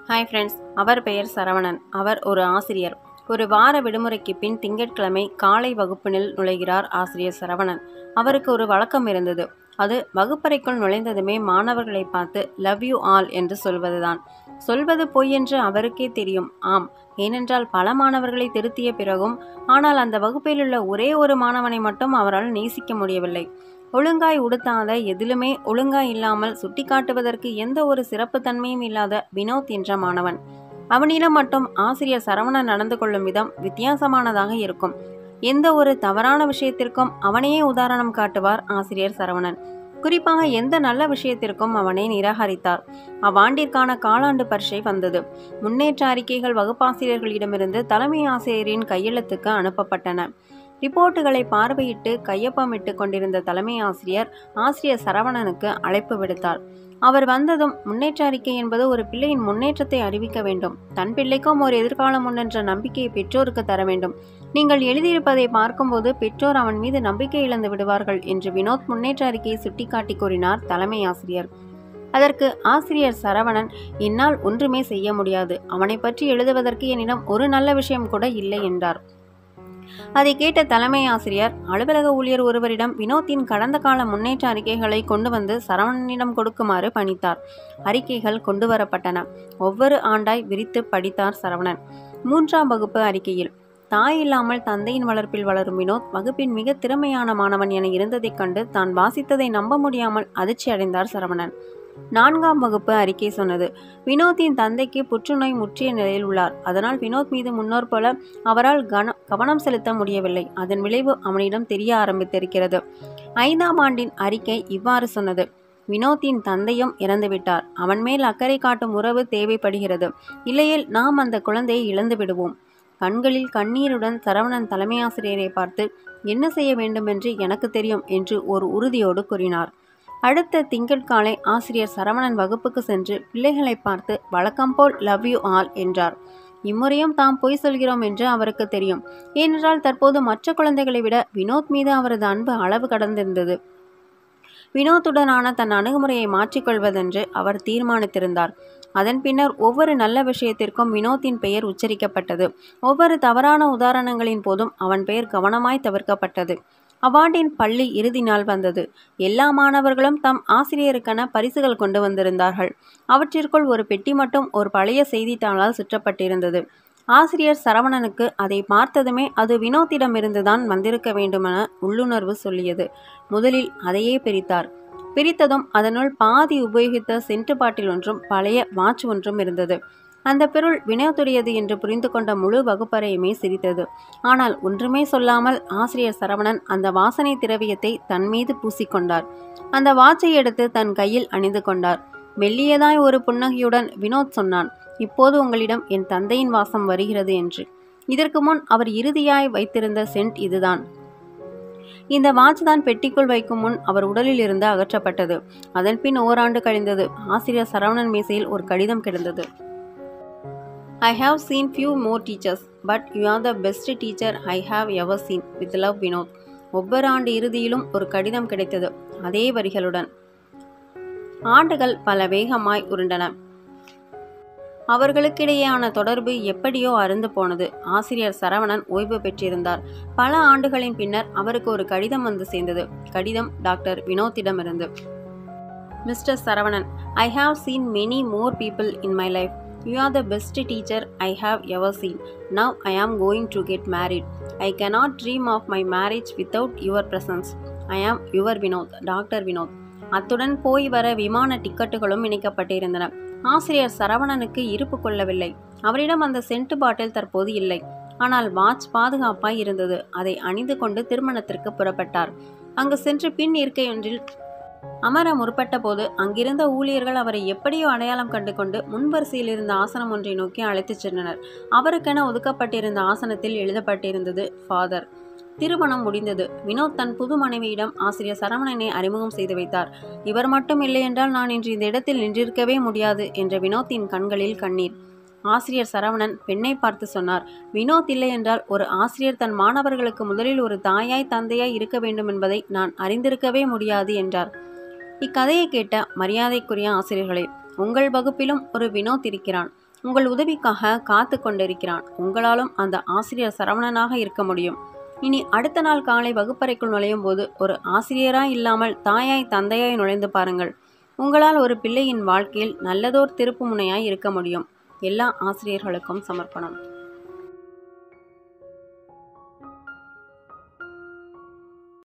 hi friends அவர் பெயர் சரவணன் அவர் ஒரு ஆசிரியர் ஒரு வார விடுமுறைக்கு பின் திங்கட்கிழமை காலை வகுப்பினில் நுழைகிறார் ஆசிரியர் சரவணன் அவருக்கு ஒரு வழக்கம் இருந்தது அது வகுப்பறைக்குள் நுழைந்ததுமே மாணவர்களை பார்த்து லவ் யூ ஆல் என்று சொல்வதுதான் சொல்வது பொய் என்று அவருக்கே தெரியும் ஆம் ஏனென்றால் பல மாணவர்களை திருத்திய பிறகும் ஆனால் அந்த வகுப்பில் உள்ள ஒரே ஒரு மாணவனை மட்டும் அவரால் நேசிக்க முடியவில்லை ஒழுங்காய் உடுத்தாத எதிலுமே ஒழுங்காய் இல்லாமல் சுட்டிக்காட்டுவதற்கு எந்த ஒரு சிறப்பு தன்மையும் இல்லாத வினோத் என்ற மாணவன் அவனிடம் மட்டும் ஆசிரியர் சரவணன் நடந்து கொள்ளும் விதம் வித்தியாசமானதாக இருக்கும் எந்த ஒரு தவறான விஷயத்திற்கும் அவனையே உதாரணம் காட்டுவார் ஆசிரியர் சரவணன் குறிப்பாக எந்த நல்ல விஷயத்திற்கும் அவனை நிராகரித்தார் அவ்வாண்டிற்கான காலாண்டு பரீட்சை வந்தது முன்னேற்ற அறிக்கைகள் வகுப்பாசிரியர்களிடமிருந்து தலைமை ஆசிரியரின் கையெழுத்துக்கு அனுப்பப்பட்டன ரிப்போர்ட்டுகளை பார்வையிட்டு கையொப்பமிட்டு கொண்டிருந்த தலைமை ஆசிரியர் ஆசிரியர் சரவணனுக்கு அழைப்பு விடுத்தார் அவர் வந்ததும் முன்னேற்ற அறிக்கை என்பது ஒரு பிள்ளையின் முன்னேற்றத்தை அறிவிக்க வேண்டும் தன் பிள்ளைக்கும் ஒரு எதிர்காலம் உண்டென்ற நம்பிக்கையை பெற்றோருக்கு தர வேண்டும் நீங்கள் எழுதியிருப்பதை பார்க்கும்போது பெற்றோர் அவன் மீது நம்பிக்கை இழந்து விடுவார்கள் என்று வினோத் முன்னேற்ற அறிக்கையை சுட்டிக்காட்டி கூறினார் தலைமை ஆசிரியர் அதற்கு ஆசிரியர் சரவணன் என்னால் ஒன்றுமே செய்ய முடியாது அவனை பற்றி எழுதுவதற்கு என்னிடம் ஒரு நல்ல விஷயம் கூட இல்லை என்றார் அதை கேட்ட தலைமை ஆசிரியர் அலுவலக ஊழியர் ஒருவரிடம் வினோத்தின் கடந்த கால முன்னேற்ற அறிக்கைகளை கொண்டு வந்து சரவணனிடம் கொடுக்குமாறு பணித்தார் அறிக்கைகள் கொண்டு வரப்பட்டன ஒவ்வொரு ஆண்டாய் விரித்து படித்தார் சரவணன் மூன்றாம் வகுப்பு அறிக்கையில் தாய் இல்லாமல் தந்தையின் வளர்ப்பில் வளரும் வினோத் வகுப்பின் மிக திறமையான மாணவன் என இருந்ததைக் கண்டு தான் வாசித்ததை நம்ப முடியாமல் அதிர்ச்சி அடைந்தார் சரவணன் நான்காம் வகுப்பு அறிக்கை சொன்னது வினோத்தின் தந்தைக்கு புற்றுநோய் முற்றிய நிலையில் உள்ளார் அதனால் வினோத் மீது முன்னோர் போல அவரால் கன கவனம் செலுத்த முடியவில்லை அதன் விளைவு அவனிடம் தெரிய ஆரம்பித்திருக்கிறது ஐந்தாம் ஆண்டின் அறிக்கை இவ்வாறு சொன்னது வினோத்தின் தந்தையும் இறந்துவிட்டார் அவன் மேல் அக்கறை காட்டும் உறவு தேவைப்படுகிறது இல்லையேல் நாம் அந்த குழந்தையை இழந்து விடுவோம் கண்களில் கண்ணீருடன் சரவணன் தலைமை ஆசிரியரை பார்த்து என்ன செய்ய வேண்டுமென்று எனக்கு தெரியும் என்று ஒரு உறுதியோடு கூறினார் அடுத்த திங்கட்காலை ஆசிரியர் சரவணன் வகுப்புக்கு சென்று பிள்ளைகளை பார்த்து வழக்கம்போல் லவ் யூ ஆல் என்றார் இம்முறையும் தாம் பொய் சொல்கிறோம் என்று அவருக்கு தெரியும் ஏனென்றால் தற்போது மற்ற குழந்தைகளை விட வினோத் மீது அவரது அன்பு அளவு கடந்திருந்தது வினோத்துடனான தன் அணுகுமுறையை மாற்றிக்கொள்வதென்று அவர் தீர்மானித்திருந்தார் அதன் பின்னர் ஒவ்வொரு நல்ல விஷயத்திற்கும் வினோத்தின் பெயர் உச்சரிக்கப்பட்டது ஒவ்வொரு தவறான உதாரணங்களின் போதும் அவன் பெயர் கவனமாய் தவிர்க்கப்பட்டது அவ்வாண்டின் பள்ளி இறுதி நாள் வந்தது எல்லா மாணவர்களும் தம் ஆசிரியருக்கென பரிசுகள் கொண்டு வந்திருந்தார்கள் அவற்றிற்குள் ஒரு பெட்டி மட்டும் ஒரு பழைய செய்தித்தாளால் சுற்றப்பட்டிருந்தது ஆசிரியர் சரவணனுக்கு அதை பார்த்ததுமே அது வினோத்திடமிருந்துதான் வந்திருக்க வேண்டுமென உள்ளுணர்வு சொல்லியது முதலில் அதையே பிரித்தார் பிரித்ததும் அதனுள் பாதி உபயோகித்த சென்ட்டு பாட்டில் ஒன்றும் பழைய வாட்ச் ஒன்றும் இருந்தது அந்த பொருள் வினோத்துடையது என்று புரிந்து கொண்ட முழு வகுப்பறையுமே சிரித்தது ஆனால் ஒன்றுமே சொல்லாமல் ஆசிரியர் சரவணன் அந்த வாசனை திரவியத்தை தன் மீது பூசிக்கொண்டார் அந்த வாட்சை எடுத்து தன் கையில் அணிந்து கொண்டார் மெல்லியதாய் ஒரு புன்னகையுடன் வினோத் சொன்னான் இப்போது உங்களிடம் என் தந்தையின் வாசம் வருகிறது என்று இதற்கு முன் அவர் இறுதியாய் வைத்திருந்த சென்ட் இதுதான் இந்த வாட்ச் தான் பெட்டிக்குள் வைக்கும் முன் அவர் உடலில் இருந்து அகற்றப்பட்டது அதன்பின் ஓராண்டு கழிந்தது ஆசிரியர் சரவணன் மேசையில் ஒரு கடிதம் கிடந்தது I have seen few more teachers but you are the best teacher I have ever seen with love Vinod ஒவ்வொரு ஆண்டு இறுதியிலும் ஒரு கடிதம் கிடைத்தது அதே வரிகளுடன் ஆண்டுகள் பல வேகமாய் உருண்டன அவர்களுக்கிடையேயான தொடர்பு எப்படியோ அருந்து போனது ஆசிரியர் சரவணன் ஓய்வு பெற்றிருந்தார் பல ஆண்டுகளின் பின்னர் அவருக்கு ஒரு கடிதம் வந்து சேர்ந்தது கடிதம் டாக்டர் வினோத்திடமிருந்து mister Saravanan I have seen many more people in my life you are the best teacher I have ever seen now I am going to get married I cannot dream of my marriage without your presence I am your Vinod doctor Vinod அத்துடன் போய் வர விமான டிக்கெட்டுகளும் இணைக்கப்பட்டிருந்தன ஆசிரியர் சரவணனுக்கு இருப்பு கொள்ளவில்லை அவரிடம் அந்த send பாட்டில் தற்போது இல்லை ஆனால் வாட்ச் பாதுகாப்பாய் இருந்தது அதை அணிந்து கொண்டு திருமணத்திற்கு புறப்பட்டார் அங்கு சென்று பின் இருக்கையொன்றில் அமர முற்பட்ட போது அங்கிருந்த ஊழியர்கள் அவரை எப்படியோ அடையாளம் கண்டு கொண்டு முன்வரிசையில் இருந்த ஆசனம் ஒன்றை நோக்கி அழைத்துச் சென்றனர் அவருக்கென ஒதுக்கப்பட்டிருந்த ஆசனத்தில் எழுதப்பட்டிருந்தது ஃபாதர் திருமணம் முடிந்தது வினோத் தன் புது மனைவியிடம் ஆசிரியர் சரவணனை அறிமுகம் செய்து வைத்தார் இவர் மட்டும் இல்லை என்றால் நான் இன்று இந்த இடத்தில் நின்றிருக்கவே முடியாது என்ற வினோத்தின் கண்களில் கண்ணீர் ஆசிரியர் சரவணன் பெண்ணை பார்த்து சொன்னார் வினோத் இல்லை என்றால் ஒரு ஆசிரியர் தன் மாணவர்களுக்கு முதலில் ஒரு தாயாய் தந்தையாய் இருக்க வேண்டும் என்பதை நான் அறிந்திருக்கவே முடியாது என்றார் இக்கதையை கேட்ட மரியாதைக்குரிய ஆசிரியர்களே உங்கள் வகுப்பிலும் ஒரு வினோத் இருக்கிறான் உங்கள் உதவிக்காக காத்து கொண்டிருக்கிறான் உங்களாலும் அந்த ஆசிரியர் சரவணனாக இருக்க முடியும் இனி அடுத்த நாள் காலை வகுப்பறைக்குள் நுழையும் போது ஒரு ஆசிரியராய் இல்லாமல் தாயாய் தந்தையாய் நுழைந்து பாருங்கள் உங்களால் ஒரு பிள்ளையின் வாழ்க்கையில் நல்லதோர் திருப்பு முனையாய் இருக்க முடியும் எல்லா ஆசிரியர்களுக்கும் சமர்ப்பணம்